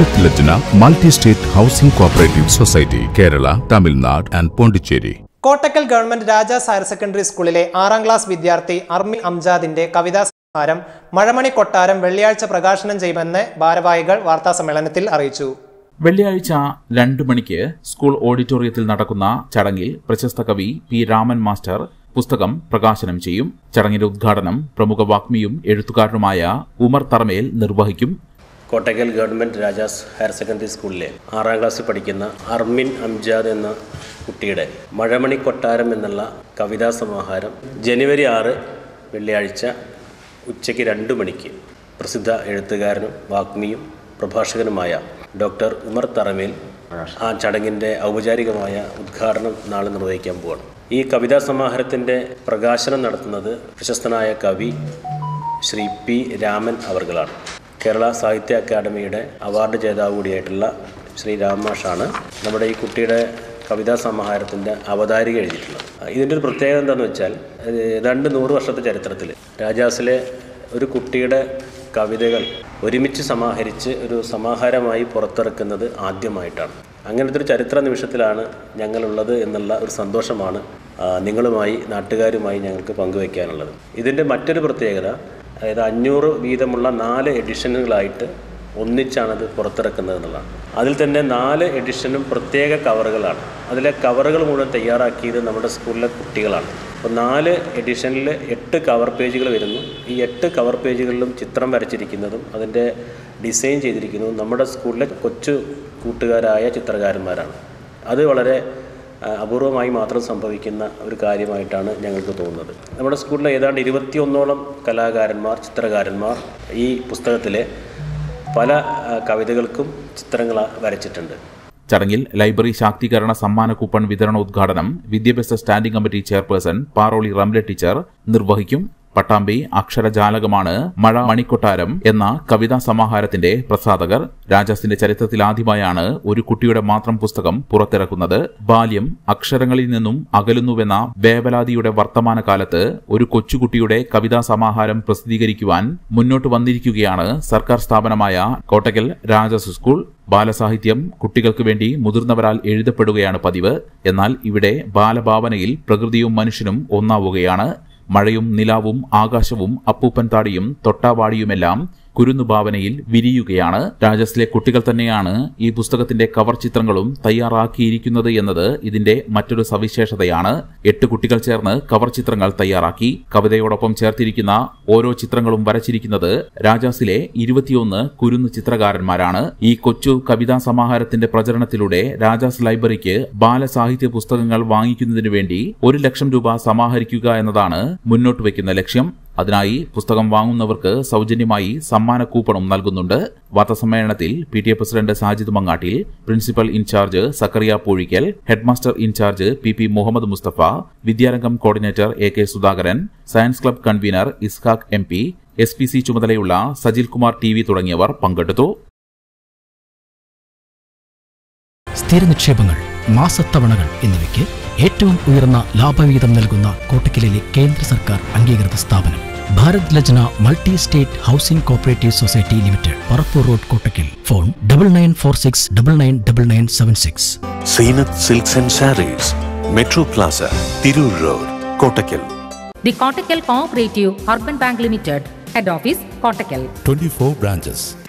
Bharat Lajna multi state housing cooperative society Kerala Tamil Nadu and Pondicherry Kottakkal government Rajas higher secondary സ്കൂളിലെ ആറാം class വിദ്യാർത്ഥി Armin അംജാദിന്റെ കവിതാ സമാഹാരം മഴമണി കൊട്ടാരം വെള്ളിയാഴ്ച പ്രകാശനം ചെയ്യുമെന്ന് ഭാരവാഹികൾ വാർത്താസമ്മേളനത്തിൽ അറിയിച്ചു വെള്ളിയാഴ്ച രണ്ട് മണിക്ക് സ്കൂൾ ഓഡിറ്റോറിയത്തിൽ നടക്കുന്ന ചടങ്ങിൽ പ്രശസ്ത കവി പി രാമൻ മാസ്റ്റർ പുസ്തകം പ്രകാശനം ചെയ്യും ചടങ്ങിന്റെ ഉദ്ഘാടനം പ്രമുഖ വാഗ്മിയും എഴുത്തുകാരനുമായ ഉമർ തറമേൽ നിർവഹിക്കും Kottakkal government Rajas higher secondary സ്കൂളിലെ ആറാം ക്ലാസ്സിൽ പഠിക്കുന്ന അർമിൻ അംജാദ് എന്ന കുട്ടിയുടെ മഴമണി കൊട്ടാരം എന്നുള്ള കവിതാ സമാഹാരം ജനുവരി ആറ് വെള്ളിയാഴ്ച ഉച്ചയ്ക്ക് രണ്ട് മണിക്ക് പ്രസിദ്ധ എഴുത്തുകാരനും വാഗ്മിയും പ്രഭാഷകനുമായ ഡോക്ടർ ഉമർ തറമേൽ ആ ചടങ്ങിൻ്റെ ഔപചാരികമായ ഉദ്ഘാടനം നാളെ നിർവഹിക്കാൻ പോവാണ് ഈ കവിതാ സമാഹാരത്തിൻ്റെ പ്രകാശനം നടത്തുന്നത് പ്രശസ്തനായ കവി ശ്രീ പി രാമൻ അവർകളാണ് കേരള സാഹിത്യ അക്കാദമിയുടെ അവാർഡ് ജേതാവ് കൂടിയായിട്ടുള്ള ശ്രീ രാമാഷാണ് നമ്മുടെ ഈ കുട്ടിയുടെ കവിതാ സമാഹാരത്തിൻ്റെ അവതാരിക എഴുതിയിട്ടുള്ളത് ഇതിൻ്റെ ഒരു പ്രത്യേകത എന്താണെന്ന് വെച്ചാൽ ഇത് ഏതാണ്ട് നൂറ് വർഷത്തെ ചരിത്രത്തിൽ രാജാസിലെ ഒരു കുട്ടിയുടെ കവിതകൾ ഒരുമിച്ച് സമാഹരിച്ച് ഒരു സമാഹാരമായി പുറത്തിറക്കുന്നത് ആദ്യമായിട്ടാണ് അങ്ങനത്തെ ഒരു ചരിത്ര നിമിഷത്തിലാണ് ഞങ്ങളുള്ളത് എന്നുള്ള ഒരു സന്തോഷമാണ് ആ, നിങ്ങളുമായി നാട്ടുകാരുമായി ഞങ്ങൾക്ക് പങ്കുവയ്ക്കാനുള്ളത് ഇതിൻ്റെ മറ്റൊരു പ്രത്യേകത അതായത് അഞ്ഞൂറ് വീതമുള്ള നാല് എഡിഷനുകളായിട്ട് ഒന്നിച്ചാണത് പുറത്തിറക്കുന്നത് എന്നുള്ളതാണ് അതിൽ തന്നെ നാല് എഡിഷനും പ്രത്യേക കവറുകളാണ് അതിലെ കവറുകൾ മുഴുവൻ തയ്യാറാക്കിയത് നമ്മുടെ സ്കൂളിലെ കുട്ടികളാണ് അപ്പോൾ നാല് എഡിഷനിൽ എട്ട് കവർ പേജുകൾ വരുന്നു ഈ എട്ട് കവർ പേജുകളിലും ചിത്രം വരച്ചിരിക്കുന്നതും അതിൻ്റെ ഡിസൈൻ ചെയ്തിരിക്കുന്നതും നമ്മുടെ സ്കൂളിലെ കൊച്ചു കൂട്ടുകാരായ ചിത്രകാരന്മാരാണ് അത് വളരെ ആ, അപൂർവമായി മാത്രം സംഭവിക്കുന്ന ഒരു കാര്യമായിട്ടാണ് ഞങ്ങൾക്ക് തോന്നുന്നത് നമ്മുടെ സ്കൂളിലെ ഏതാണ്ട് ഇരുപത്തിയൊന്നോളം കലാകാരന്മാർ ചിത്രകാരന്മാർ ഈ പുസ്തകത്തിലെ പല ആ, കവിതകൾക്കും ചിത്രങ്ങൾ വരച്ചിട്ടുണ്ട് ചടങ്ങിൽ ലൈബ്രറി ശാക്തീകരണ സമ്മാന കൂപ്പൺ വിതരണ ഉദ്ഘാടനം വിദ്യാഭ്യാസ standing committee chairperson Paroli Ramla teacher നിർവഹിക്കും പട്ടാമ്പി അക്ഷരജാലകമാണ് മഴ മണിക്കൊട്ടാരം എന്ന കവിതാ സമാഹാരത്തിന്റെ പ്രസാധകർ രാജാസിന്റെ ചരിത്രത്തിൽ ആദ്യമായാണ് ഒരു കുട്ടിയുടെ മാത്രം പുസ്തകം പുറത്തിറക്കുന്നത് ബാല്യം അക്ഷരങ്ങളിൽ നിന്നും അകലുന്നുവെന്ന വേവലാതിയുടെ വർത്തമാനകാലത്ത് ഒരു കൊച്ചുകുട്ടിയുടെ കവിതാ സമാഹാരം പ്രസിദ്ധീകരിക്കുവാൻ മുന്നോട്ട് വന്നിരിക്കുകയാണ് സർക്കാർ സ്ഥാപനമായ കോട്ടക്കൽ രാജാസ് സ്കൂൾ ബാലസാഹിത്യം കുട്ടികൾക്ക് വേണ്ടി മുതിർന്നവരാൽ എഴുതപ്പെടുകയാണ് പതിവ് എന്നാൽ ഇവിടെ ബാലഭാവനയിൽ പ്രകൃതിയും മനുഷ്യനും ഒന്നാവുകയാണ് മഴയും നിലാവും ആകാശവും അപ്പൂപ്പൻ താടിയും തൊട്ടാവാടിയുമെല്ലാം കുരുന്നു ഭാവനയിൽ വിരിയുകയാണ് രാജസിലെ കുട്ടികൾ തന്നെയാണ് ഈ പുസ്തകത്തിന്റെ കവർ ചിത്രങ്ങളും തയ്യാറാക്കിയിരിക്കുന്നത് എന്നത് ഇതിന്റെ മറ്റൊരു സവിശേഷതയാണ് എട്ട് കുട്ടികൾ ചേർന്ന് കവർ ചിത്രങ്ങൾ തയ്യാറാക്കി കവിതയോടൊപ്പം ചേർത്തിരിക്കുന്ന ഓരോ ചിത്രങ്ങളും വരച്ചിരിക്കുന്നത് രാജാസിലെ ഇരുപത്തിയൊന്ന് കുരുന്നു ചിത്രകാരന്മാരാണ് ഈ കൊച്ചു കവിതാ സമാഹാരത്തിന്റെ പ്രചരണത്തിലൂടെ രാജാസ് ലൈബ്രറിക്ക് ബാലസാഹിത്യ പുസ്തകങ്ങൾ വാങ്ങിക്കുന്നതിനു വേണ്ടി ഒരു ലക്ഷം രൂപ സമാഹരിക്കുക എന്നതാണ് മുന്നോട്ട് വയ്ക്കുന്ന ലക്ഷ്യം അതിനായി പുസ്തകം വാങ്ങുന്നവർക്ക് സൗജന്യമായി സമ്മാന കൂപ്പണും നൽകുന്നുണ്ട് വാർത്താസമ്മേളനത്തിൽ P T A president Sajid Mangattil principal in charge Zakaria Poozhikkal headmaster in charge P P Muhammad Mustafa Vidyarangam coordinator A K Sudhakaran science club convener Ishaq M P S P C ചുമതലയുള്ള സജിൽ കുമാർ ടി വി തുടങ്ങിയവർ പങ്കെടുത്തു സ്ഥിര നിക്ഷേപങ്ങൾ മാസത്തവണകൾ എന്നിവയ്ക്ക് ഏറ്റവും ഉയർന്ന ലാഭവിഹിതം നൽകുന്ന കോട്ടക്കലിലെ കേന്ദ്ര സർക്കാർ അംഗീകൃത സ്ഥാപനം Bharat Lajna multi state housing cooperative society limited Parappur road Kottakkal phone double nine four six double nine double nine seven six Zeenath silks and sarees metro plaza Tirur road Kottakkal The Kottakkal Cooperative Urban Bank Limited, Head Office, Kottakkal. 24 branches